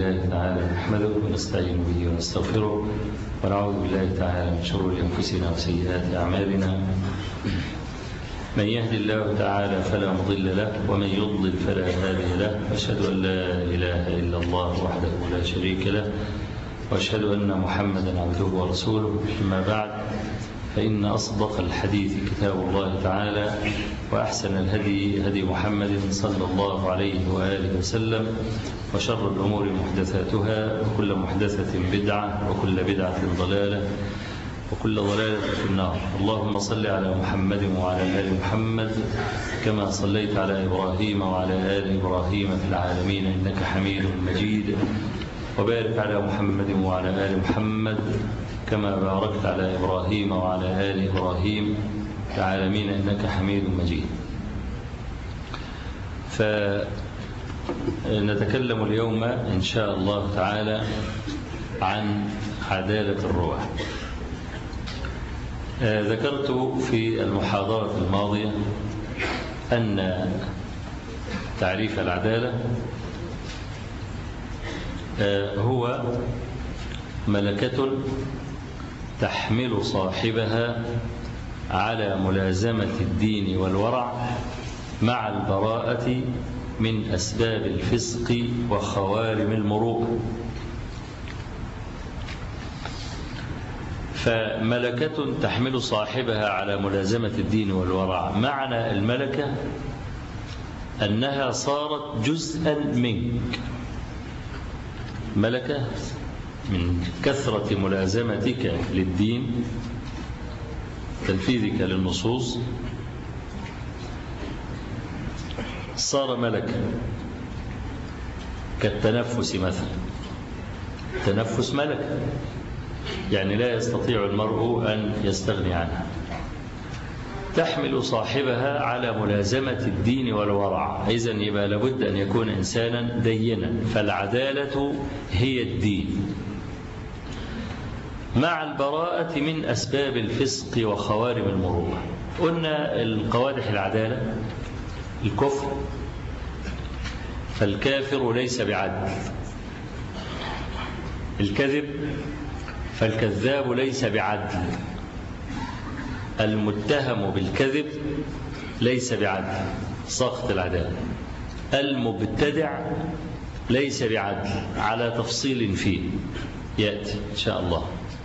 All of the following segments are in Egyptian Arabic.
لله تعالى نحمده ونستعين به ونستغفره ونعوذ بالله تعالى من شرور أنفسنا وسيئات أعمالنا من يهد الله تعالى فلا مضل له ومن يضلل فلا هادي له واشهد أن لا إله إلا الله وحده لا شريك له واشهد أن محمدا عبده ورسوله أما بعد فإن أصدق الحديث كتاب الله تعالى وأحسن الهدي هدي محمد صلى الله عليه وآله وسلم وشر الأمور محدثاتها وكل محدثة بدعة وكل بدعة ضلالة وكل ضلالة في النار اللهم صل على محمد وعلى آل محمد كما صليت على إبراهيم وعلى آل إبراهيم في العالمين إنك حميد مجيد وبارك على محمد وعلى آل محمد كما باركت على إبراهيم وعلى آل إبراهيم في العالمين إنك حميد مجيد فنتكلم اليوم إن شاء الله تعالى عن عدالة الروح ذكرت في المحاضرة الماضية أن تعريف العدالة هو ملكة تحمل صاحبها على ملازمة الدين والورع مع البراءة من أسباب الفسق وخوارم المروءة فملكة تحمل صاحبها على ملازمة الدين والورع معنى الملكة أنها صارت جزءا منك ملكة من كثرة ملازمتك للدين تنفيذك للنصوص صار ملكا كالتنفس مثلا التنفس ملكة يعني لا يستطيع المرء أن يستغني عنها تحمل صاحبها على ملازمة الدين والورع إذا يبقى لابد أن يكون إنسانا دينا فالعدالة هي الدين مع البراءة من أسباب الفسق وخوارم المروءة قلنا القوادح العدالة الكفر فالكافر ليس بعدل الكذب فالكذاب ليس بعدل المتهم بالكذب ليس بعدل سقط العدالة المبتدع ليس بعدل على تفصيل فيه يأتي إن شاء الله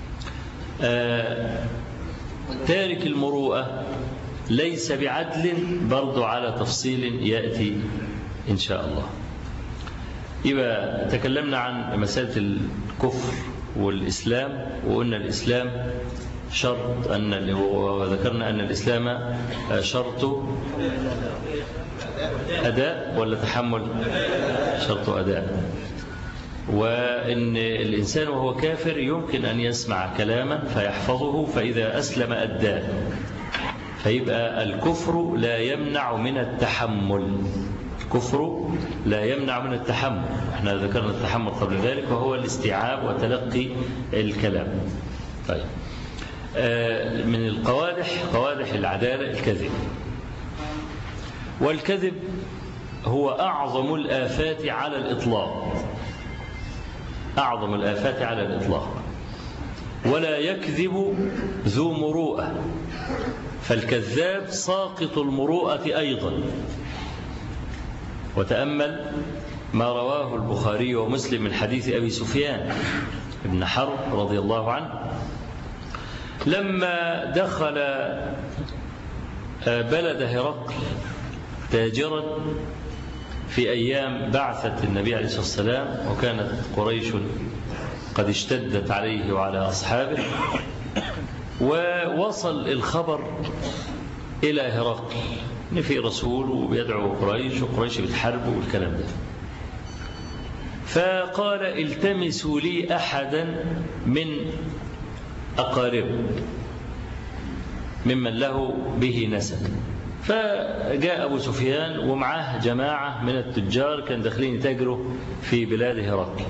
آه تارك المروءة ليس بعدل برضو على تفصيل يأتي إن شاء الله يبقى تكلمنا عن مسألة الكفر والإسلام وقلنا الإسلام شرط أن وذكرنا أن الإسلام شرط أداء ولا تحمل شرط أداء وأن الإنسان وهو كافر يمكن أن يسمع كلاما فيحفظه فإذا أسلم أداه فيبقى الكفر لا يمنع من التحمل الكفر لا يمنع من التحمل احنا ذكرنا التحمل قبل ذلك وهو الاستيعاب وتلقي الكلام طيب آه من القوادح قوادح العدالة الكذب والكذب هو أعظم الآفات على الإطلاق أعظم الآفات على الإطلاق ولا يكذب ذو مروءة فالكذاب ساقط المروءة أيضا وتأمل ما رواه البخاري ومسلم من حديث أبي سفيان بن حرب رضي الله عنه لما دخل بلد هرقل تاجرا في أيام بعثة النبي عليه الصلاة والسلام وكانت قريش قد اشتدت عليه وعلى أصحابه ووصل الخبر إلى هرقل إن في رسول وبيدعو قريش وقريش بتحاربه والكلام ده فقال التمسوا لي أحدا من أقاربه ممن له به نسب فجاء أبو سفيان ومعاه جماعة من التجار كان داخلين يتاجروا في بلاد هرقل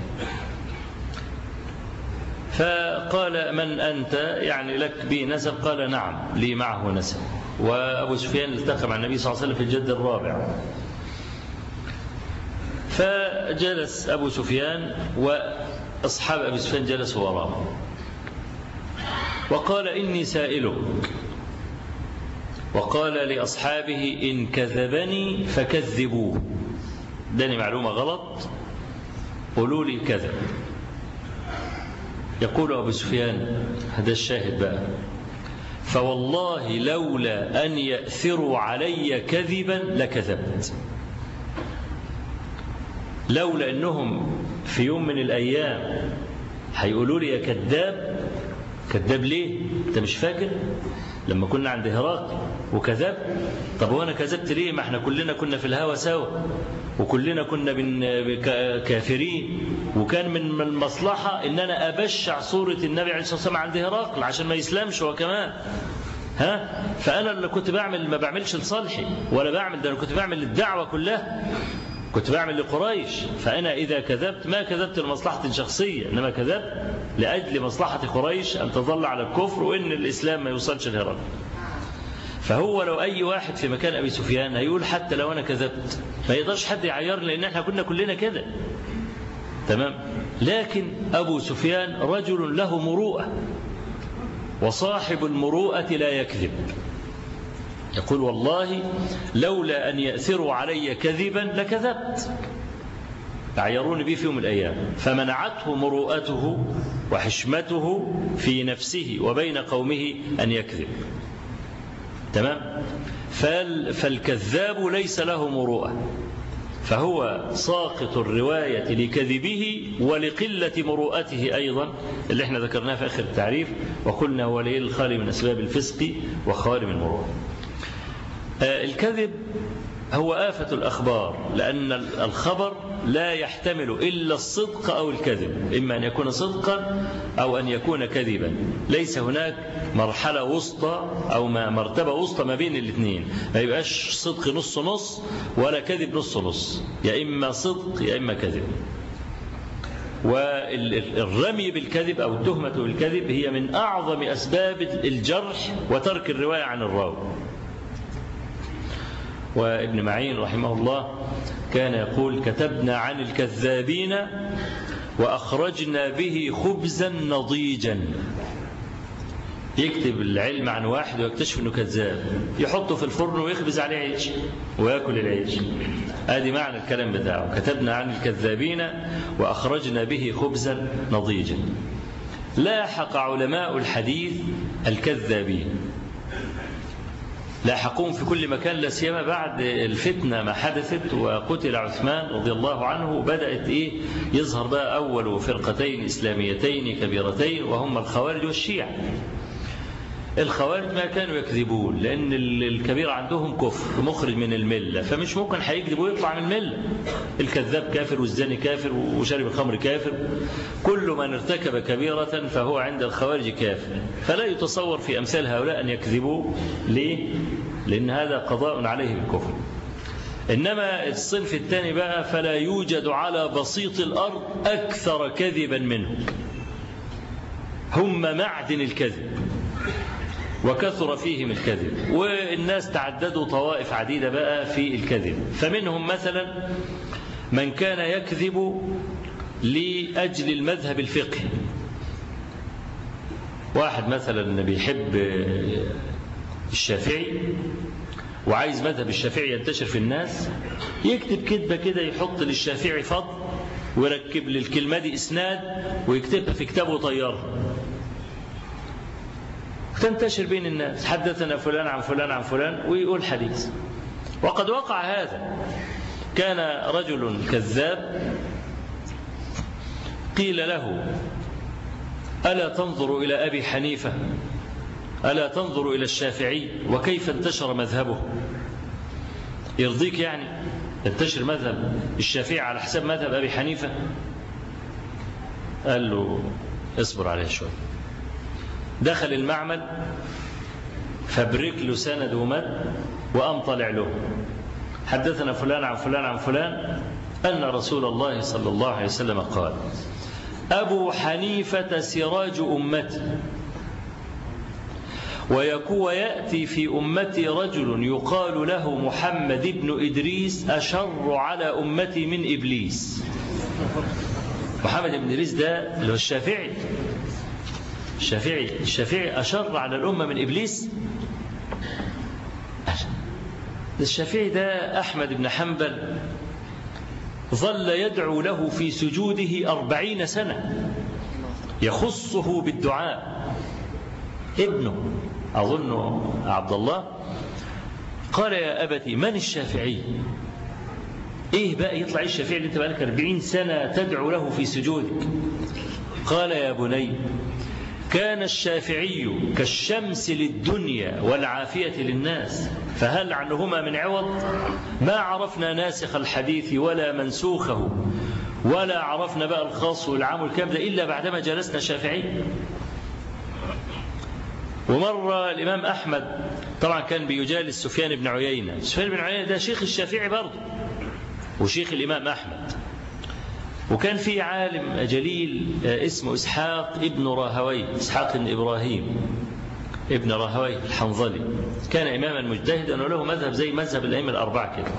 فقال من أنت يعني لك بي نسب قال نعم لي معه نسب وأبو سفيان التقى مع النبي صلى الله عليه وسلم في الجد الرابع فجلس أبو سفيان وأصحاب أبي سفيان جلسوا وراه وقال إني سائلك وقال لأصحابه إن كذبني فكذبوه داني معلومة غلط قولوا لي كذب يقول أبو سفيان هذا الشاهد بقى فوالله لولا أن يأثروا علي كذبا لكذبت لولا أنهم في يوم من الأيام هيقولوا لي يا كذاب كذاب ليه أنت مش فاكر لما كنا عند هرقل وكذبت طب وانا كذبت ليه ما احنا كلنا كنا في الهوى سوا وكلنا كنا كافرين وكان من المصلحة ان انا ابشع صورة النبي عليه الصلاة والسلام عند هرقل عشان ما يسلمش هو كمان ها فانا اللي كنت بعمل ما بعملش لصالحي ولا بعمل ده انا كنت بعمل للدعوة كلها كنت بعمل لقريش فأنا إذا كذبت ما كذبت لمصلحة شخصية إنما كذبت لأجل مصلحة قريش أن تظل على الكفر وإن الإسلام ما يوصلش لهرقل فهو لو أي واحد في مكان أبي سفيان هيقول حتى لو أنا كذبت ما يقدرش حد يعيرني لأن احنا كنا كلنا كده تمام لكن أبو سفيان رجل له مروءة وصاحب المروءة لا يكذب يقول والله لولا أن يأثروا علي كذبا لكذبت عيروني به في يوم الأيام فمنعته مروءته وحشمته في نفسه وبين قومه أن يكذب تمام فالكذاب ليس له مروءة فهو ساقط الرواية لكذبه ولقلة مروءته أيضا اللي احنا ذكرناه في آخر التعريف وقلنا هو ليه الخالي من أسباب الفسق وخالي من المروءة الكذب هو آفة الأخبار لأن الخبر لا يحتمل إلا الصدق أو الكذب إما أن يكون صدقا أو أن يكون كذبا ليس هناك مرحلة وسطى أو مرتبة وسطى ما بين الاثنين ما يبقاش صدق نص نص ولا كذب نص نص يا إما صدق يا إما كذب والرمي بالكذب أو التهمة بالكذب هي من أعظم أسباب الجرح وترك الرواية عن الراوي وابن معين رحمه الله كان يقول كتبنا عن الكذابين وأخرجنا به خبزا نضيجا يكتب العلم عن واحد ويكتشف انه كذاب يحطه في الفرن ويخبز عليه عيش وياكل العيش ادي معنى الكلام بتاعه كتبنا عن الكذابين واخرجنا به خبزا نضيجا لاحق علماء الحديث الكذابين لاحقون في كل مكان لا سيما بعد الفتنه ما حدثت وقتل عثمان رضي الله عنه بدات ايه يظهر بقى اول فرقتين اسلاميتين كبيرتين وهم الخوارج والشيعه الخوارج ما كانوا يكذبون لأن الكبير عندهم كفر مخرج من الملة فمش ممكن هيكذب ويطلع من الملة الكذاب كافر والزاني كافر وشارب الخمر كافر كل من ارتكب كبيرة فهو عند الخوارج كافر فلا يتصور في أمثال هؤلاء أن يكذبوا ليه؟ لأن هذا قضاء عليه بالكفر إنما الصنف الثاني بقى فلا يوجد على بسيط الأرض أكثر كذبا منه هم معدن الكذب وكثر فيهم الكذب والناس تعددوا طوائف عديدة بقى في الكذب فمنهم مثلا من كان يكذب لأجل المذهب الفقهي واحد مثلا بيحب الشافعي وعايز مذهب الشافعي ينتشر في الناس يكتب كذبة كده يحط للشافعي فضل ويركب للكلمة دي إسناد ويكتبها في كتابه ويطيرها تنتشر بين الناس حدثنا فلان عن فلان عن فلان ويقول حديث وقد وقع هذا كان رجل كذاب قيل له ألا تنظر إلى أبي حنيفة ألا تنظر إلى الشافعي وكيف انتشر مذهبه يرضيك يعني ينتشر مذهب الشافعي على حساب مذهب أبي حنيفة قال له اصبر عليه شويه دخل المعمل فبرك له سند ومد وقام طالع له حدثنا فلان عن فلان عن فلان أن رسول الله صلى الله عليه وسلم قال أبو حنيفة سراج أمتي ويأتي في أمتي رجل يقال له محمد بن إدريس أشر على أمتي من إبليس محمد بن إدريس ده اللي هو الشافعي الشافعي الشافعي أشر على الأمة من إبليس الشافعي ده أحمد بن حنبل ظل يدعو له في سجوده أربعين سنة يخصه بالدعاء ابنه أظن عبد الله قال يا أبتي من الشافعي إيه بقى يطلع الشافعي اللي أنت بقالك 40 سنة تدعو له في سجودك قال يا بني كان الشافعي كالشمس للدنيا والعافية للناس فهل عنهما من عوض ما عرفنا ناسخ الحديث ولا منسوخه ولا عرفنا بقى الخاص والعام والكلام ده إلا بعدما جلسنا الشافعي ومرة الإمام أحمد طبعا كان بيجالس سفيان بن عيينة سفيان بن عيينة ده شيخ الشافعي برضه وشيخ الإمام أحمد وكان في عالم جليل اسمه إسحاق ابن راهوي إسحاق بن إبراهيم ابن راهوي الحنظلي كان إماما مجتهدا وله مذهب زي مذهب الأئمة الأربعة كده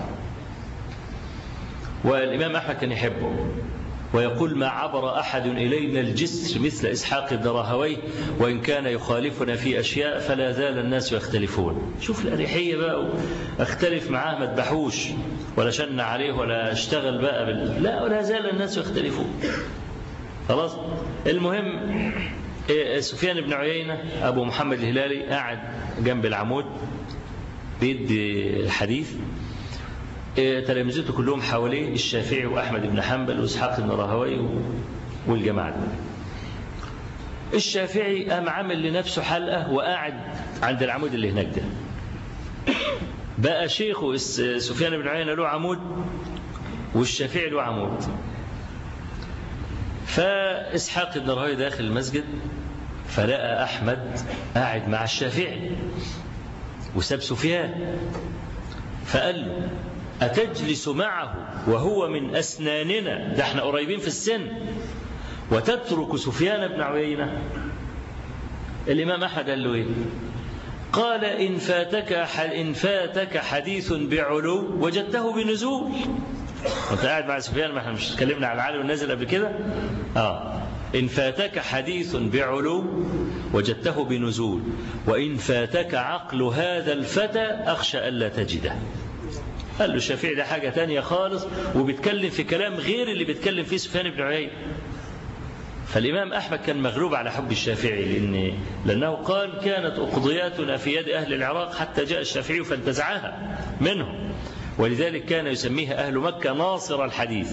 والإمام أحمد كان يحبه ويقول ما عبر أحد إلينا الجسر مثل إسحاق بن راهوي وإن كان يخالفنا في أشياء فلا زال الناس يختلفون شوف الأريحية بقى أختلف معاه ما تبحوش ولا شن عليه ولا اشتغل بقى بال... لا ولا زال الناس يختلفون خلاص المهم سفيان بن عيينة أبو محمد الهلالي قاعد جنب العمود بيدي الحديث تلامذته كلهم حواليه الشافعي وأحمد بن حنبل وإسحاق بن راهوي والجماعة دول الشافعي قام عامل لنفسه حلقة وقاعد عند العمود اللي هناك ده بقى شيخه سفيان بن عيينة له عمود والشافعي له عمود فإسحاق بن راهوي داخل المسجد فلقى أحمد قاعد مع الشافعي وساب سفيان فقال له أتجلس معه وهو من أسناننا ده احنا قريبين في السن وتترك سفيان بن عيينة الإمام أحمد قال له إيه قال إن فاتك إن فاتك حديث بعلو وجدته بنزول أنت قاعد مع سفيان ما احنا مش اتكلمنا على العالي والنازل قبل كده آه إن فاتك حديث بعلو وجدته بنزول وإن فاتك عقل هذا الفتى أخشى ألا تجده قال له الشافعي ده حاجة تانية خالص وبيتكلم في كلام غير اللي بيتكلم فيه سفيان بن عيينة فالإمام أحمد كان مغلوب على حب الشافعي لأن لأنه قال كانت أقضياتنا في يد أهل العراق حتى جاء الشافعي فانتزعها منهم ولذلك كان يسميها أهل مكة ناصر الحديث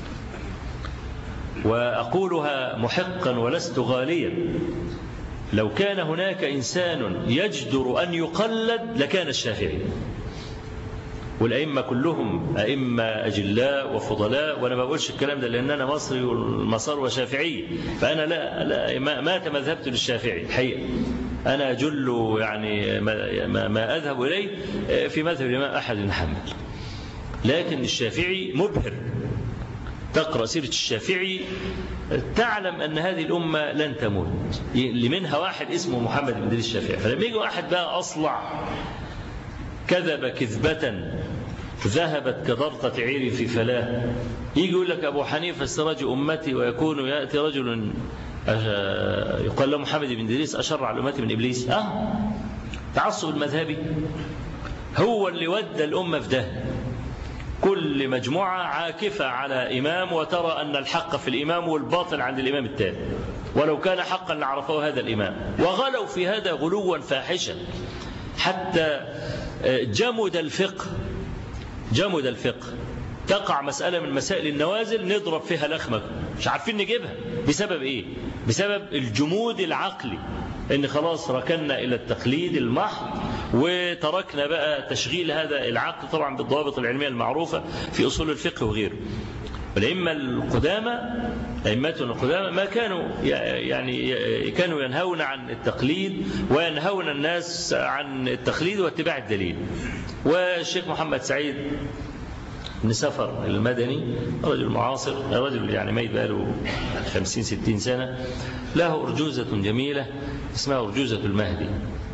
وأقولها محقا ولست غاليا لو كان هناك إنسان يجدر أن يقلد لكان الشافعي والأئمة كلهم أئمة أجلاء وفضلاء وأنا ما بقولش الكلام ده لأن أنا مصري والمسار وشافعي فأنا لا, لا ما, ما تمذهبت للشافعي الحقيقة أنا أجل يعني ما, ما أذهب إليه في مذهب الإمام أحد بن حنبل لكن الشافعي مبهر تقرأ سيرة الشافعي تعلم أن هذه الأمة لن تموت لمنها واحد اسمه محمد بن إدريس الشافعي فلما يجي واحد بقى أصلع كذب كذبة ذهبت كضرطة عير في فلاه يجي يقول لك أبو حنيفة سراج أمتي ويكون يأتي رجل يقال له محمد بن إدريس أشر على أمتي من إبليس آه تعصب المذهبي هو اللي ودى الأمة في ده كل مجموعة عاكفة على إمام وترى أن الحق في الإمام والباطل عند الإمام التاني ولو كان حقا لعرفه هذا الإمام وغلوا في هذا غلوا فاحشا حتى جمد الفقه جمد الفقه تقع مسألة من مسائل النوازل نضرب فيها لخمة مش عارفين نجيبها بسبب إيه بسبب الجمود العقلي ان خلاص ركنا الى التقليد المحض وتركنا بقى تشغيل هذا العقل طبعا بالضوابط العلميه المعروفه في اصول الفقه وغيره والائمه القدامى ائمتنا القدامى ما كانوا يعني كانوا ينهون عن التقليد وينهون الناس عن التقليد واتباع الدليل والشيخ محمد سعيد بن سفر المدني رجل معاصر رجل يعني ميت بقاله 50 60 سنة له أرجوزة جميلة اسمها أرجوزة المهدي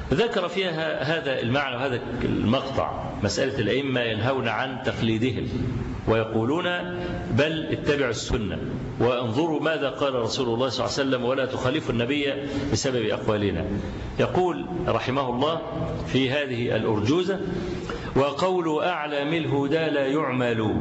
ذكر فيها هذا المعنى وهذا المقطع مسألة الأئمة ينهون عن تقليدهم ويقولون بل اتبعوا السنة وانظروا ماذا قال رسول الله صلى الله عليه وسلم ولا تخالفوا النبي بسبب أقوالنا يقول رحمه الله في هذه الأرجوزة وقول أعلم الهدى لا يعمل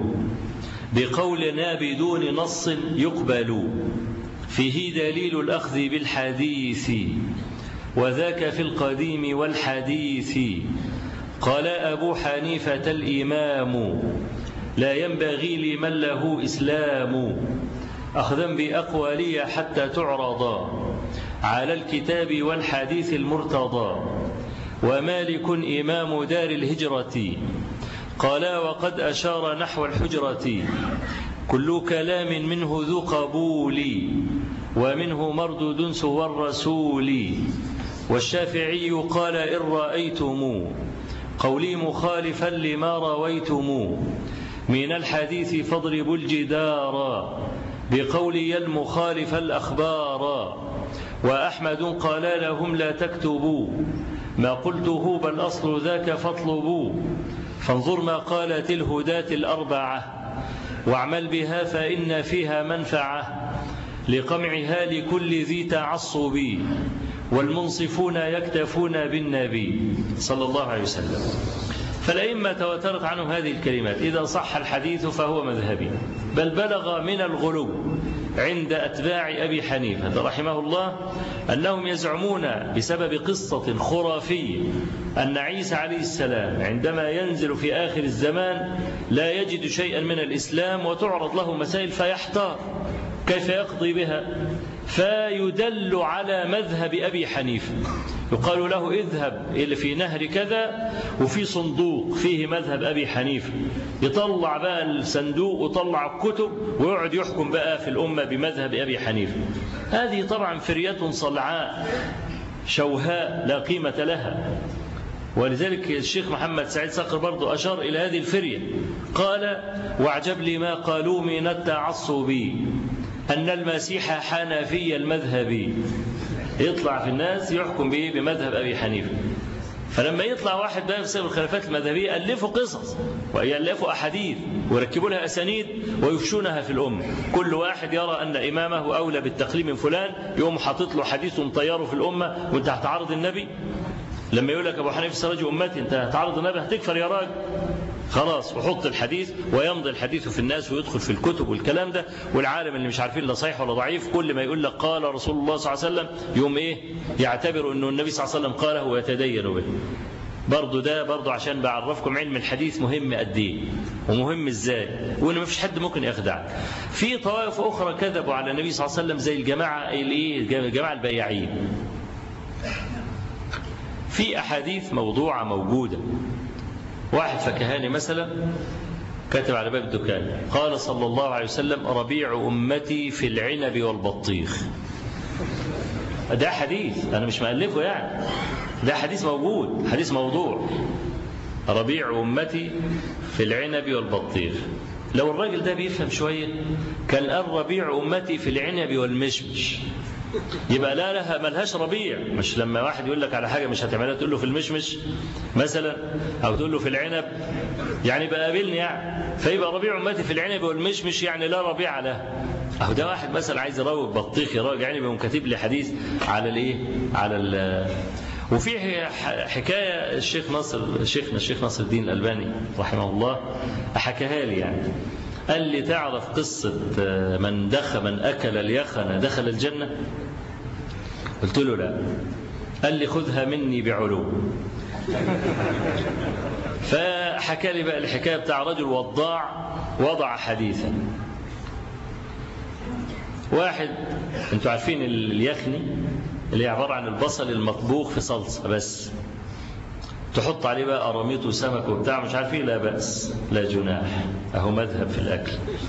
بقولنا بدون نص يقبل فيه دليل الأخذ بالحديث وذاك في القديم والحديث قال أبو حنيفة الإمام لا ينبغي لمن له إسلام أخذا بأقوالي حتى تعرض على الكتاب والحديث المرتضى ومالك إمام دار الهجرة قال وقد أشار نحو الحجرة كل كلام منه ذو قبول ومنه مردود سوى الرسول والشافعي قال إن رأيتم قولي مخالفا لما رويتم من الحديث فاضربوا الجدار بقولي المخالف الأخبار وأحمد قال لهم لا تكتبوا ما قلته بل أصل ذاك فاطلبوا فانظر ما قالت الهداة الأربعة واعمل بها فإن فيها منفعة لقمعها لكل ذي تعصب والمنصفون يكتفون بالنبي صلى الله عليه وسلم فالأئمة تواترت عنهم هذه الكلمات إذا صح الحديث فهو مذهبي بل بلغ من الغلو عند أتباع أبي حنيفة رحمه الله أنهم يزعمون بسبب قصة خرافية أن عيسى عليه السلام عندما ينزل في آخر الزمان لا يجد شيئا من الإسلام وتعرض له مسائل فيحتار كيف يقضي بها فيدل على مذهب أبي حنيفة يقال له اذهب إلى في نهر كذا وفي صندوق فيه مذهب أبي حنيفة يطلع بقى الصندوق وطلع الكتب ويقعد يحكم بقى في الأمة بمذهب أبي حنيفة هذه طبعا فرية صلعاء شوهاء لا قيمة لها ولذلك الشيخ محمد سعيد صقر برضو أشار إلى هذه الفرية قال واعجب لي ما قالوا من التعصب أن المسيح حنفي المذهب يطلع في الناس يحكم به بمذهب أبي حنيفة فلما يطلع واحد بقى بسبب الخلافات المذهبية ألفوا قصص ويألفوا أحاديث ويركبوا لها أسانيد ويفشونها في الأمة كل واحد يرى أن إمامه أولى بالتقليد من فلان يقوم حاطط له حديث مطيره في الأمة وأنت هتعارض النبي لما يقول لك أبو حنيفة سراج أمتي أنت هتعارض النبي هتكفر يا راجل خلاص وحط الحديث ويمضي الحديث في الناس ويدخل في الكتب والكلام ده والعالم اللي مش عارفين لا صحيح ولا ضعيف كل ما يقول لك قال رسول الله صلى الله عليه وسلم يوم ايه يعتبر انه النبي صلى الله عليه وسلم قاله ويتدين به برضه ده برضه عشان بعرفكم علم الحديث مهم قد ايه ومهم ازاي وان ما فيش حد ممكن يخدعك في طوائف اخرى كذبوا على النبي صلى الله عليه وسلم زي الجماعه الايه الجماعه البياعين في احاديث موضوعه موجوده واحد فكهاني مثلا كاتب على باب الدكان قال صلى الله عليه وسلم ربيع أمتي في العنب والبطيخ ده حديث أنا مش مألفه يعني ده حديث موجود حديث موضوع ربيع أمتي في العنب والبطيخ لو الراجل ده بيفهم شوية كان قال ربيع أمتي في العنب والمشمش يبقى لا لها ملهاش ربيع مش لما واحد يقول لك على حاجة مش هتعملها تقول له في المشمش مثلا أو تقول له في العنب يعني بقى قابلني يعني فيبقى ربيع أمتي في العنب والمشمش يعني لا ربيع له أهو ده واحد مثلا عايز يروج بطيخ يراجع يعني بيقوم كاتب لي حديث على الإيه على ال وفي حكاية الشيخ ناصر شيخنا الشيخ ناصر الدين الألباني رحمه الله حكاها لي يعني قال لي تعرف قصة من دخل من أكل اليخن دخل الجنة قلت له لا قال لي خذها مني بعلو فحكى لي بقى الحكاية بتاع رجل وضاع وضع حديثا واحد انتوا عارفين اليخني اللي هي عبارة عن البصل المطبوخ في صلصة بس تحط عليه بقى قراميط وسمك وبتاع مش عارف ايه لا بأس لا جناح اهو مذهب في الاكل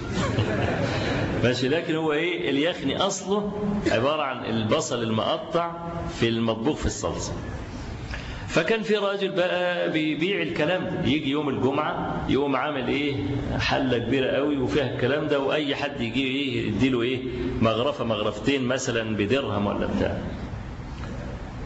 ماشي لكن هو ايه اليخني اصله عبارة عن البصل المقطع في المطبوخ في الصلصة فكان في راجل بقى بيبيع الكلام ده يجي يوم الجمعة يقوم عامل ايه حلة كبيرة قوي وفيها الكلام ده واي حد يجي ايه يديله ايه مغرفة مغرفتين مثلا بدرهم ولا بتاع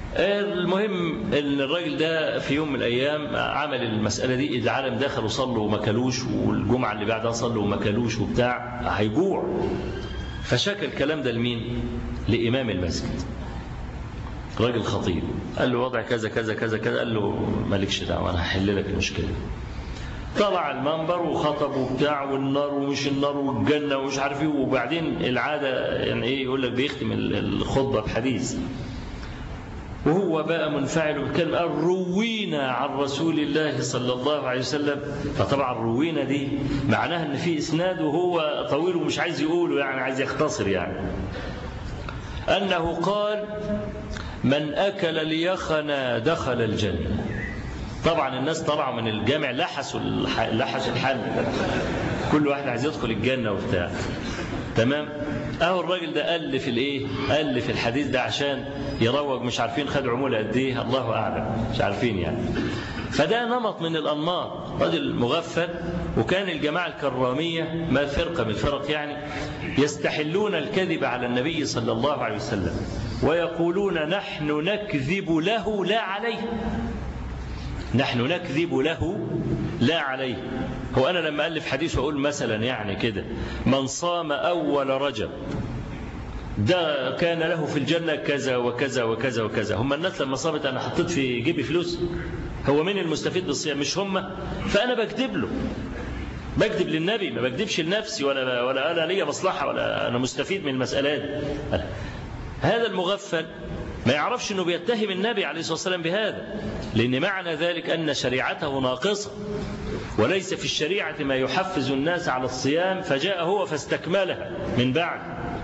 المهم ان الراجل ده في يوم من الايام عمل المساله دي العالم دخل وصلوا وما كلوش والجمعه اللي بعدها صلوا وما كلوش وبتاع هيجوع فشكى الكلام ده لمين؟ لامام المسجد راجل خطيب قال له وضع كذا كذا كذا كذا قال له مالكش دعوه انا هحل لك المشكله طلع المنبر وخطب وبتاع والنار ومش النار والجنه ومش عارف ايه وبعدين العاده يعني ايه يقول لك بيختم الخطبه بحديث وهو بقى منفعل بالكلمة قال روينا عن رسول الله صلى الله عليه وسلم فطبعا روينا دي معناها ان في اسناد وهو طويل ومش عايز يقوله يعني عايز يختصر يعني انه قال من اكل ليخنا دخل الجنه طبعا الناس طلعوا من الجامع لحسوا لحس الحل كل واحد عايز يدخل الجنه وبتاع تمام اهو الراجل ده الف الايه الف الحديث ده عشان يروج مش عارفين خد عموله قد ايه الله اعلم مش عارفين يعني فده نمط من الانماط راجل مغفل وكان الجماعه الكراميه ما فرقه من الفرق يعني يستحلون الكذب على النبي صلى الله عليه وسلم ويقولون نحن نكذب له لا عليه نحن نكذب له لا عليه هو أنا لما ألف حديث وأقول مثلا يعني كده من صام أول رجب ده كان له في الجنة كذا وكذا وكذا وكذا هم الناس لما صامت أنا حطيت في جيبي فلوس هو مين المستفيد بالصيام مش هم فأنا بكذب له بكذب للنبي ما بكذبش لنفسي ولا ولا انا ليا مصلحه ولا انا مستفيد من المسالات هذا المغفل ما يعرفش انه بيتهم النبي عليه الصلاه والسلام بهذا لان معنى ذلك ان شريعته ناقصه وليس في الشريعه ما يحفز الناس على الصيام فجاء هو فاستكملها من بعد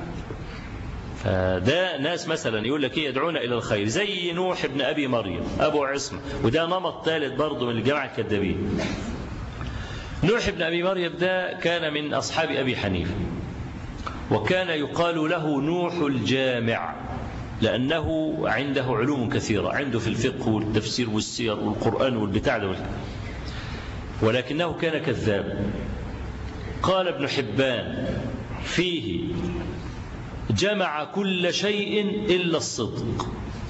فده ناس مثلا يقول لك ايه يدعون الى الخير زي نوح ابن ابي مريم ابو عصمه وده نمط ثالث برضه من الجماعه الكذابين نوح ابن ابي مريم ده كان من اصحاب ابي حنيفه وكان يقال له نوح الجامع لأنه عنده علوم كثيرة عنده في الفقه والتفسير والسير والقرآن والبتاع ده ولكنه كان كذاب قال ابن حبان فيه جمع كل شيء إلا الصدق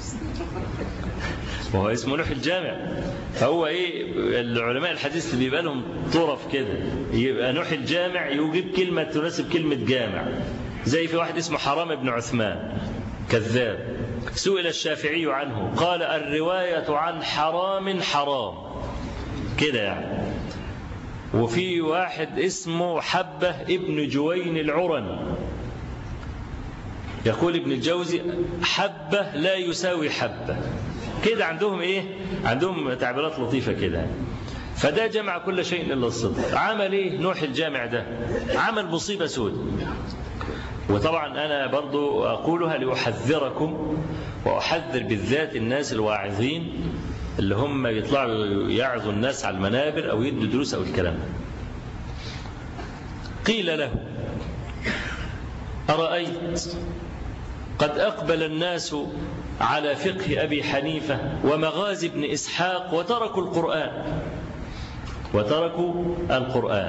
وهو اسمه نوح الجامع فهو ايه العلماء الحديث اللي بيبقى لهم طرف كده يبقى نوح الجامع يجيب كلمة تناسب كلمة جامع زي في واحد اسمه حرام بن عثمان كذاب سئل الشافعي عنه قال الرواية عن حرام حرام كده يعني وفي واحد اسمه حبة ابن جوين العرني يقول ابن الجوزي حبة لا يساوي حبة كده عندهم ايه عندهم تعبيرات لطيفة كده فده جمع كل شيء إلا الصدق عمل ايه نوح الجامع ده عمل مصيبة سود وطبعا أنا برضو أقولها لأحذركم وأحذر بالذات الناس الواعظين اللي هم يطلعوا يعظوا الناس على المنابر أو يدوا دروس أو الكلام قيل له أرأيت قد أقبل الناس على فقه أبي حنيفة ومغازي ابن إسحاق وتركوا القرآن وتركوا القرآن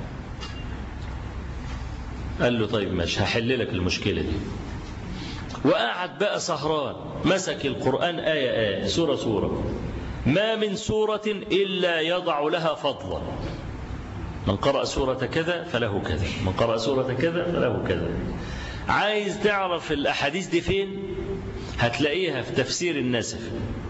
قال له طيب ماشي هحل لك المشكلة دي وقعد بقى سهران مسك القرآن آية آية سورة سورة ما من سورة إلا يضع لها فضلا من قرأ سورة كذا فله كذا من قرأ سورة كذا فله كذا عايز تعرف الأحاديث دي فين هتلاقيها في تفسير النسف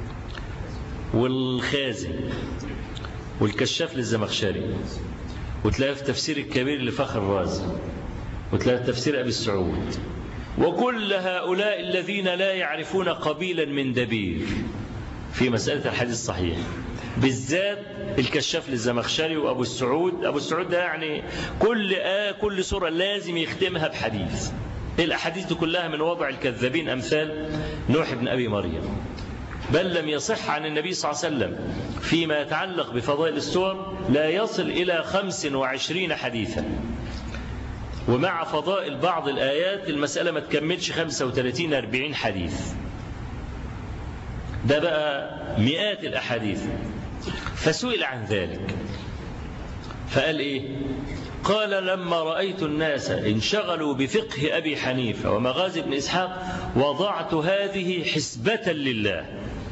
والخازن والكشاف للزمخشري وتلاقيها في تفسير الكبير لفخر الرازي وتلاقي تفسير أبي السعود وكل هؤلاء الذين لا يعرفون قبيلا من دبير في مسألة الحديث الصحيح بالذات الكشاف للزمخشري وأبو السعود أبو السعود ده يعني كل آه كل سورة لازم يختمها بحديث الأحاديث دي كلها من وضع الكذابين أمثال نوح بن أبي مريم بل لم يصح عن النبي صلى الله عليه وسلم فيما يتعلق بفضائل السور لا يصل إلى خمس وعشرين حديثا ومع فضائل بعض الآيات المسألة ما تكملش 35 40 حديث ده بقى مئات الأحاديث فسئل عن ذلك فقال إيه قال لما رأيت الناس انشغلوا بفقه أبي حنيفة ومغازي ابن إسحاق وضعت هذه حسبة لله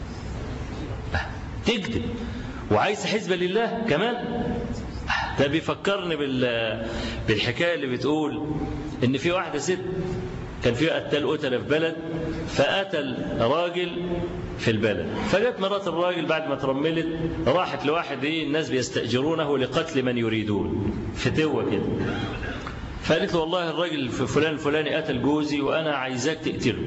تكذب وعايز حسبة لله كمان ده بيفكرني بالحكاية اللي بتقول إن في واحدة ست كان في قتال قتلة في بلد فقتل راجل في البلد فجت مرات الراجل بعد ما ترملت راحت لواحد ايه الناس بيستأجرونه لقتل من يريدون فتوة كده فقالت له والله الراجل فلان الفلاني قتل جوزي وانا عايزاك تقتله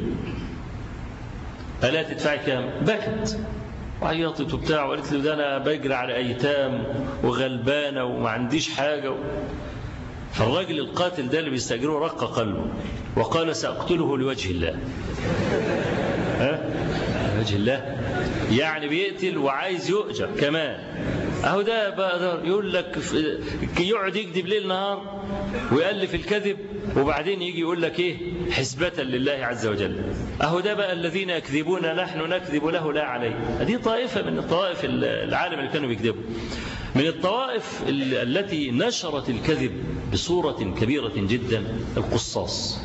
قالت تدفعي كام بكت وعيطت وبتاع وقالت له ده انا بجري على ايتام وغلبانه وما عنديش حاجه و... فالراجل القاتل ده اللي بيستأجره رق قلبه وقال سأقتله لوجه الله ها؟ لوجه الله يعني بيقتل وعايز يؤجر كمان اهو ده بقى يقول لك يقعد يكذب ليل نهار ويألف الكذب وبعدين يجي يقول لك ايه حسبة لله عز وجل اهو ده بقى الذين يكذبون نحن نكذب له لا عليه هذه طائفة من الطوائف العالم اللي كانوا بيكذبوا من الطوائف التي نشرت الكذب بصورة كبيرة جدا القصاص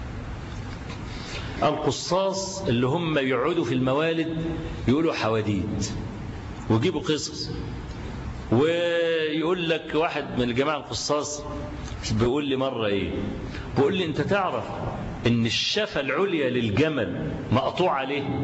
القصاص اللي هم يقعدوا في الموالد يقولوا حواديت ويجيبوا قصص ويقول لك واحد من الجماعة القصاص بيقول لي مرة ايه بيقول لي انت تعرف ان الشفة العليا للجمل مقطوع عليه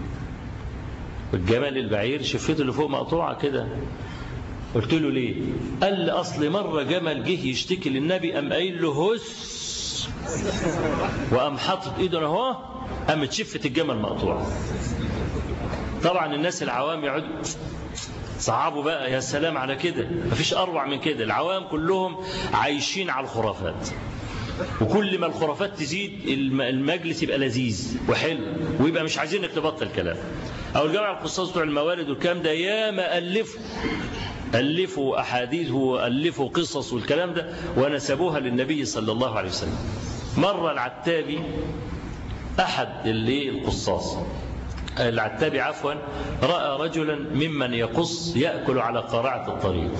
والجمل البعير شفته اللي فوق مقطوعة كده قلت له ليه قال لي اصل مرة جمل جه يشتكي للنبي قام قايل له هس وقام حاطط ايده اهو قامت شفة الجمل مقطوعة طبعا الناس العوام يقعدوا صعبوا بقى يا سلام على كده مفيش أروع من كده العوام كلهم عايشين على الخرافات وكل ما الخرافات تزيد المجلس يبقى لذيذ وحلو ويبقى مش عايزينك تبطل كلام أو الجامعة القصاص بتوع الموالد والكلام ده يا ما ألفوا ألفوا أحاديث وألفوا قصص والكلام ده ونسبوها للنبي صلى الله عليه وسلم مرة العتابي أحد اللي القصاص العتابي عفوا رأى رجلا ممن يقص يأكل على قارعة الطريق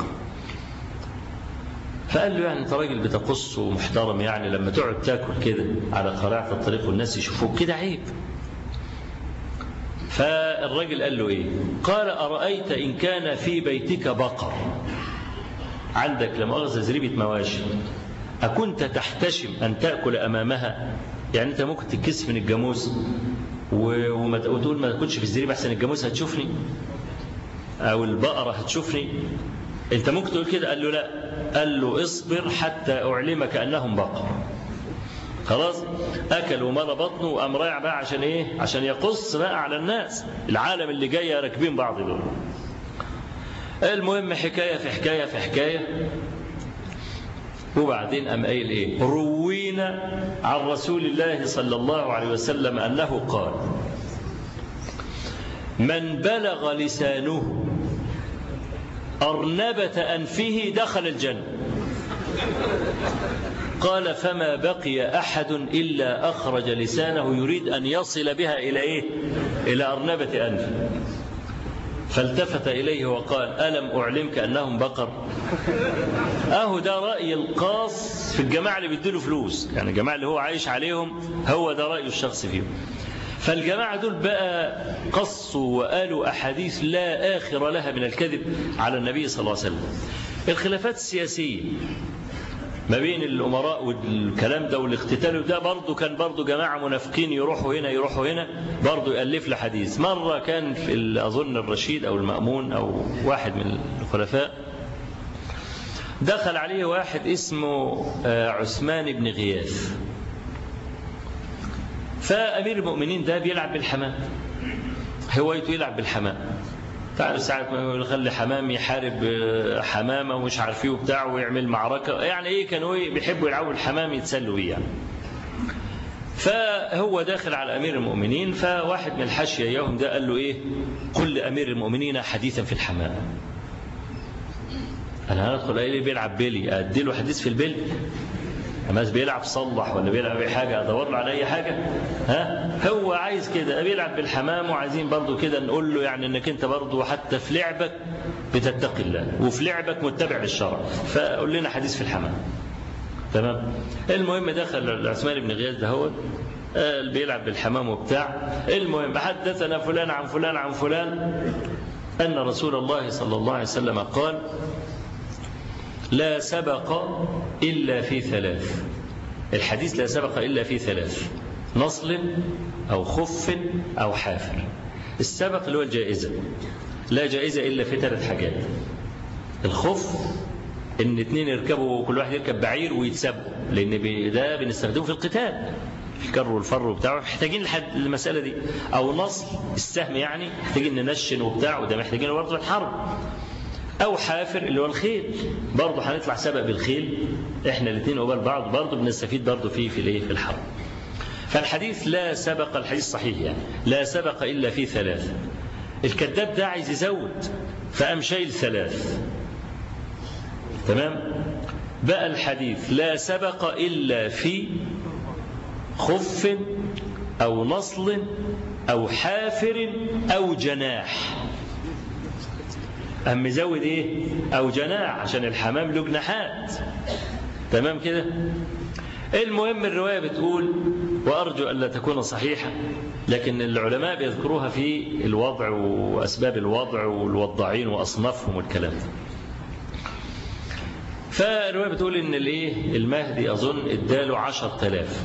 فقال له يعني انت راجل بتقص ومحترم يعني لما تقعد تاكل كده على قارعة الطريق والناس يشوفوك كده عيب فالراجل قال له ايه قال أرأيت إن كان في بيتك بقر عندك لما أخذ زريبة مواشي أكنت تحتشم أن تأكل أمامها يعني أنت ممكن تتكس من الجاموس وتقول ما تكونش في الزريبة أحسن الجاموس هتشوفني أو البقرة هتشوفني أنت ممكن تقول كده قال له لا قال له اصبر حتى أعلمك أنهم بقر خلاص أكل وملى بطنه وقام رايح بقى عشان إيه عشان يقص بقى على الناس العالم اللي جاية راكبين بعض دول المهم حكاية في حكاية في حكاية وبعدين قام قايل ايه روينا عن رسول الله صلى الله عليه وسلم انه قال من بلغ لسانه ارنبه انفه دخل الجنه قال فما بقي احد الا اخرج لسانه يريد ان يصل بها الى ايه الى ارنبه انفه فالتفت إليه وقال ألم أعلمك أنهم بقر أهو ده رأي القاص في الجماعة اللي بيديله فلوس يعني الجماعة اللي هو عايش عليهم هو ده رأيه الشخصي فيهم فالجماعة دول بقى قصوا وقالوا أحاديث لا آخر لها من الكذب على النبي صلى الله عليه وسلم الخلافات السياسية ما بين الأمراء والكلام ده والاختتال ده برضه كان برضه جماعة منافقين يروحوا هنا يروحوا هنا برضه يألف له حديث مرة كان في أظن الرشيد أو المأمون أو واحد من الخلفاء دخل عليه واحد اسمه عثمان بن غياث فأمير المؤمنين ده بيلعب بالحمام هوايته يلعب بالحمام تعرف ساعة ما يخلي حمام يحارب حمامة ومش عارف ايه وبتاع ويعمل معركة يعني ايه كانوا ايه بيحبوا يلعبوا الحمام يتسلوا بيه يعني. فهو داخل على أمير المؤمنين فواحد من الحاشية يوم ده قال له ايه قل لأمير المؤمنين حديثا في الحمام أنا هندخل قايل بيلعب بيلي أدي له حديث في البيلي الناس بيلعب صلح ولا بيلعب اي حاجه ادور له على اي حاجه ها هو عايز كده بيلعب بالحمام وعايزين برضه كده نقول له يعني انك انت برضه حتى في لعبك بتتقي الله وفي لعبك متبع للشرع فقول لنا حديث في الحمام تمام المهم دخل عثمان بن غياث ده هو آه، بيلعب بالحمام وبتاع المهم حدثنا فلان عن فلان عن فلان أن رسول الله صلى الله عليه وسلم قال لا سبق إلا في ثلاث الحديث لا سبق إلا في ثلاث نصل أو خف أو حافر السبق اللي هو الجائزة لا جائزة إلا في ثلاث حاجات الخف ان اتنين يركبوا كل واحد يركب بعير ويتسابقوا لان ده بنستخدمه في القتال الكر والفر وبتاع محتاجين لحد المسألة دي أو نصل السهم يعني محتاجين ننشن وبتاع وده محتاجين برضه الحرب أو حافر اللي هو الخيل برضه هنطلع سبق بالخيل إحنا الاثنين قبال بعض برضه بنستفيد برضه فيه في الإيه في الحرب فالحديث لا سبق الحديث صحيح يعني لا سبق إلا في ثلاث الكذاب ده عايز يزود فقام شايل ثلاث تمام بقى الحديث لا سبق إلا في خف أو نصل أو حافر أو جناح أم مزود إيه أو جناح عشان الحمام له جناحات تمام كده المهم الرواية بتقول وأرجو ألا تكون صحيحة لكن العلماء بيذكروها في الوضع وأسباب الوضع والوضاعين وأصنافهم والكلام ده فالرواية بتقول إن الإيه المهدي أظن اداله عشر تلاف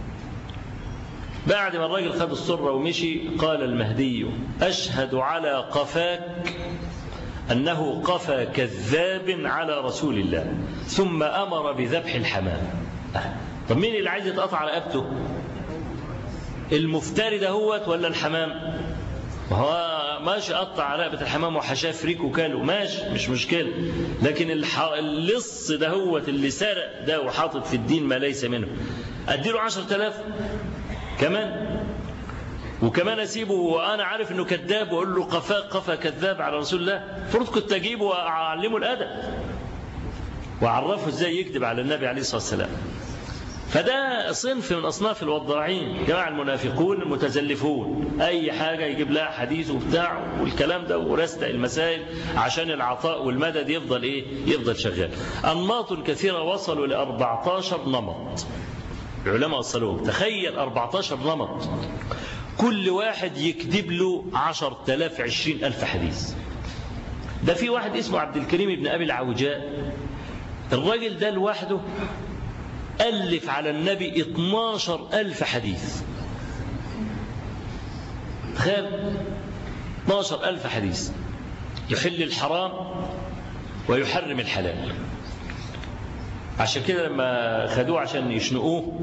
بعد ما الراجل خد السرة ومشي قال المهدي أشهد على قفاك أنه قفى كذاب على رسول الله ثم أمر بذبح الحمام طب مين اللي عايز يتقطع رقبته المفتري ده هوت ولا الحمام هو ماشي قطع رقبة الحمام وحشاه فريك وكاله ماشي مش مشكلة لكن الح... اللص ده هوت اللي سرق ده وحاطط في الدين ما ليس منه أديله عشر تلاف كمان وكمان اسيبه وانا عارف انه كذاب واقول له قفا قفا كذاب على رسول الله المفروض كنت اجيبه واعلمه الادب واعرفه ازاي يكذب على النبي عليه الصلاه والسلام فده صنف من اصناف الوضاعين جماعه المنافقون المتزلفون اي حاجه يجيب لها حديث وبتاع والكلام ده ورستق المسائل عشان العطاء والمدد يفضل ايه يفضل شغال انماط كثيره وصلوا ل 14 نمط العلماء وصلوه تخيل 14 نمط كل واحد يكتب له 10000 20000 حديث ده في واحد اسمه عبد الكريم بن أبي العوجاء الراجل ده لوحده ألف على النبي 12000 حديث تخيل 12000 حديث يحل الحرام ويحرم الحلال عشان كده لما خدوه عشان يشنقوه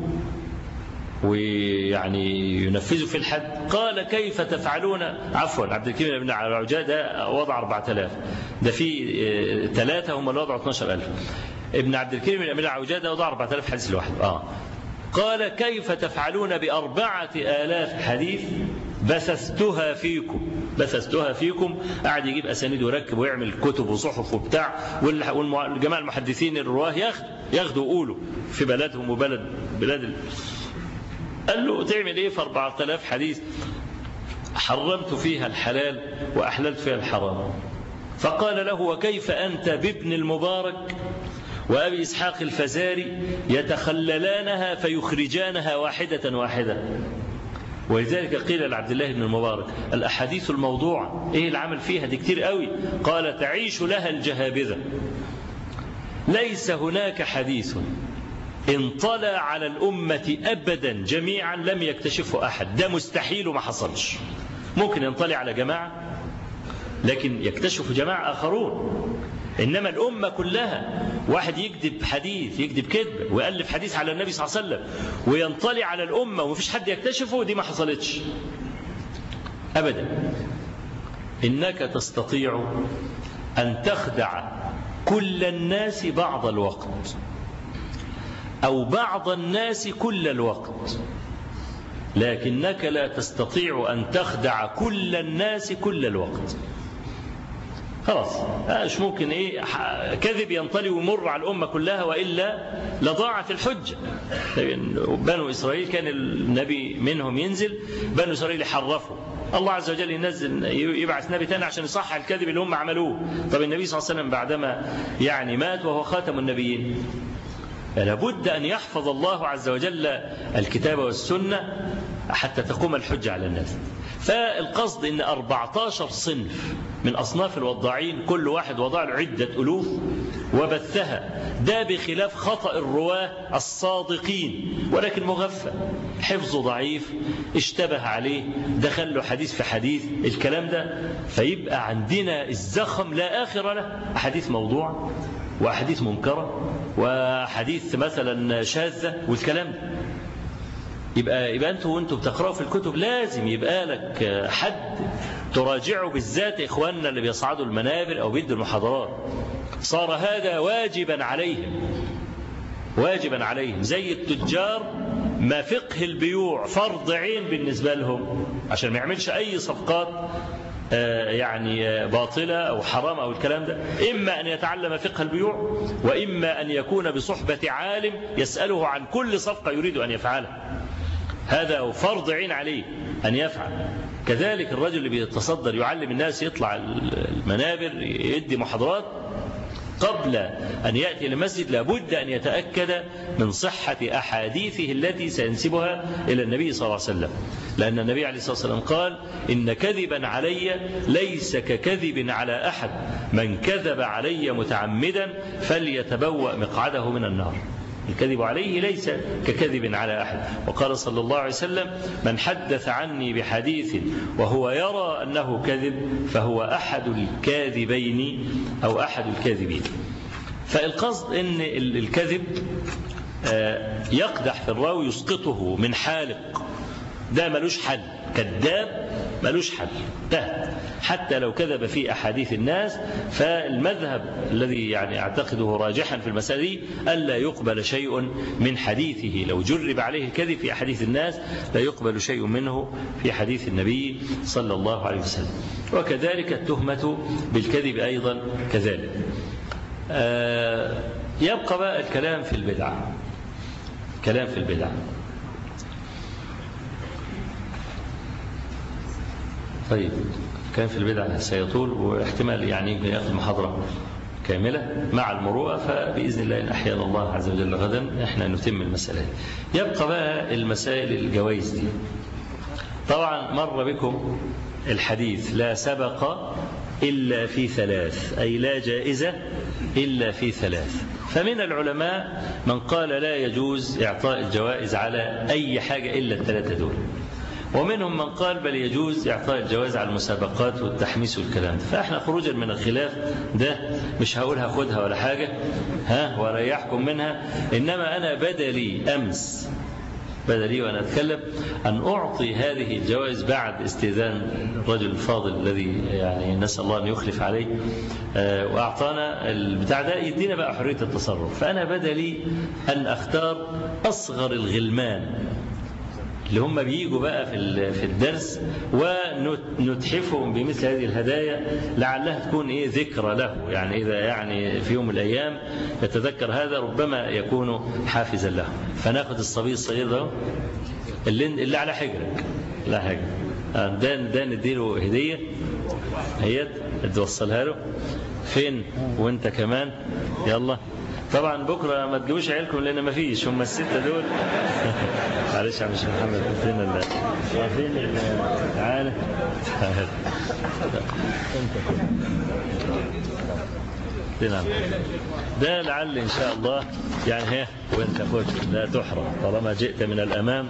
ويعني ينفذوا في الحد قال كيف تفعلون عفوا عبد الكريم بن العوجاء ده وضع 4000 ده في ثلاثة هم اللي وضعوا 12000 ابن عبد الكريم بن العوجاء ده وضع 4000 حديث لوحده اه قال كيف تفعلون بأربعة آلاف حديث بثثتها فيكم بثثتها فيكم قاعد يجيب أسانيد ويركب ويعمل كتب وصحف وبتاع والجماعة المحدثين الرواه ياخدوا ياخدوا ويقولوا في بلدهم وبلد بلاد قال له تعمل ايه في 4000 حديث حرمت فيها الحلال وأحللت فيها الحرام فقال له وكيف أنت بابن المبارك وأبي إسحاق الفزاري يتخللانها فيخرجانها واحدة واحدة ولذلك قيل لعبد الله بن المبارك الأحاديث الموضوعة إيه العمل فيها دي كتير قوي قال تعيش لها الجهابذة ليس هناك حديث انطلع على الأمة أبدا جميعا لم يكتشفه أحد ده مستحيل وما حصلش ممكن ينطلع على جماعة لكن يكتشف جماعة آخرون إنما الأمة كلها واحد يكذب حديث يكذب كذب ويألف حديث على النبي صلى الله عليه وسلم وينطلع على الأمة ومفيش حد يكتشفه دي ما حصلتش أبدا إنك تستطيع أن تخدع كل الناس بعض الوقت أو بعض الناس كل الوقت لكنك لا تستطيع أن تخدع كل الناس كل الوقت خلاص مش ممكن ايه كذب ينطلي ويمر على الامه كلها والا لضاعت الحجه بنو اسرائيل كان النبي منهم ينزل بنو اسرائيل يحرفوا الله عز وجل ينزل يبعث نبي ثاني عشان يصحح الكذب اللي هم عملوه طب النبي صلى الله عليه وسلم بعدما يعني مات وهو خاتم النبيين لابد أن يحفظ الله عز وجل الكتاب والسنة حتى تقوم الحجة على الناس فالقصد أن 14 صنف من أصناف الوضاعين كل واحد وضع له عدة ألوف وبثها ده بخلاف خطأ الرواة الصادقين ولكن مغفى حفظه ضعيف اشتبه عليه دخل له حديث في حديث الكلام ده فيبقى عندنا الزخم لا آخر له حديث موضوع وأحاديث منكرة وحديث مثلا شاذة والكلام ده يبقى يبقى انتوا وانتوا بتقراوا في الكتب لازم يبقى لك حد تراجعه بالذات اخواننا اللي بيصعدوا المنابر او بيدوا المحاضرات صار هذا واجبا عليهم واجبا عليهم زي التجار ما فقه البيوع فرض عين بالنسبة لهم عشان ما يعملش أي صفقات يعني باطلة أو حرام أو الكلام ده إما أن يتعلم فقه البيوع وإما أن يكون بصحبة عالم يسأله عن كل صفقة يريد أن يفعلها هذا فرض عين عليه أن يفعل كذلك الرجل اللي بيتصدر يعلم الناس يطلع المنابر يدي محاضرات قبل أن يأتي المسجد لابد أن يتأكد من صحة أحاديثه التي سينسبها إلى النبي صلى الله عليه وسلم لأن النبي عليه الصلاة والسلام قال إن كذبا علي ليس ككذب على أحد من كذب علي متعمدا فليتبوأ مقعده من النار الكذب عليه ليس ككذب على أحد وقال صلى الله عليه وسلم من حدث عني بحديث وهو يرى أنه كذب فهو أحد الكاذبين أو أحد الكاذبين فالقصد أن الكذب يقدح في الراوي يسقطه من حالق ده ملوش حل كذاب ملوش حل ده حتى لو كذب في أحاديث الناس فالمذهب الذي يعني أعتقده راجحا في المسألة دي ألا يقبل شيء من حديثه لو جرب عليه الكذب في أحاديث الناس لا يقبل شيء منه في حديث النبي صلى الله عليه وسلم وكذلك التهمة بالكذب أيضا كذلك يبقى بقى الكلام في البدعة كلام في البدعة طيب كان في البدعة سيطول واحتمال يعني يأخذ محاضرة كاملة مع المروءة فبإذن الله إن أحيانا الله عز وجل غدا إحنا نتم المسألة يبقى بقى المسائل الجوائز دي طبعا مر بكم الحديث لا سبق إلا في ثلاث أي لا جائزة إلا في ثلاث فمن العلماء من قال لا يجوز إعطاء الجوائز على أي حاجة إلا الثلاثة دول ومنهم من قال بل يجوز إعطاء الجواز على المسابقات والتحميس والكلام ده فإحنا خروجا من الخلاف ده مش هقول هاخدها ولا حاجة ها واريحكم منها إنما أنا بدلي أمس بدلي وأنا أتكلم أن أعطي هذه الجوائز بعد استئذان الرجل الفاضل الذي يعني نسأل الله أن يخلف عليه وأعطانا البتاع ده يدينا بقى حرية التصرف فأنا بدلي أن أختار أصغر الغلمان اللي هم بيجوا بقى في في الدرس ونتحفهم بمثل هذه الهدايا لعلها تكون ايه ذكرى له يعني اذا يعني في يوم من الايام يتذكر هذا ربما يكون حافزا له فناخذ الصبي الصغير ده اللي, اللي على حجرك لا حاجه ده ده نديله هديه هي توصلها له فين وانت كمان يلا طبعا بكره ما تجيبوش عيالكم لان ما فيش هم السته دول معلش يا عم محمد فين ال فين تعالى فين ده لعل ان شاء الله يعني هي وانت خد لا تحرم طالما جئت من الامام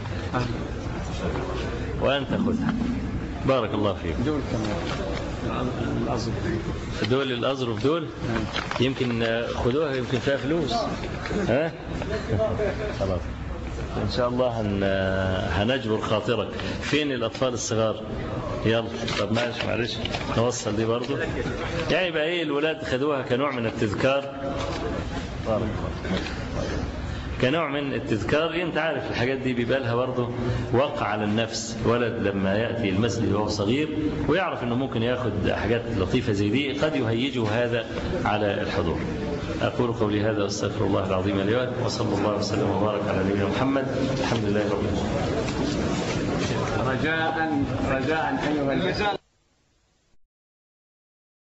وانت خذها بارك الله فيك دول كمان الأظرف دول الأظرف دول يمكن خدوها يمكن فيها فلوس ها خلاص إن شاء الله هن... هنجبر خاطرك فين الأطفال الصغار يلا طب معلش معلش نوصل دي برضو يعني بقى ايه الولاد خدوها كنوع من التذكار بارك الله كنوع من التذكار انت عارف الحاجات دي بيبقى لها برضه وقع على النفس الولد لما ياتي المسجد وهو صغير ويعرف انه ممكن ياخد حاجات لطيفه زي دي قد يهيجه هذا على الحضور اقول قولي هذا واستغفر الله العظيم لي ولكم وصلى الله وسلم وبارك على نبينا محمد الحمد لله رب العالمين رجاء رجاء أيها الإخوة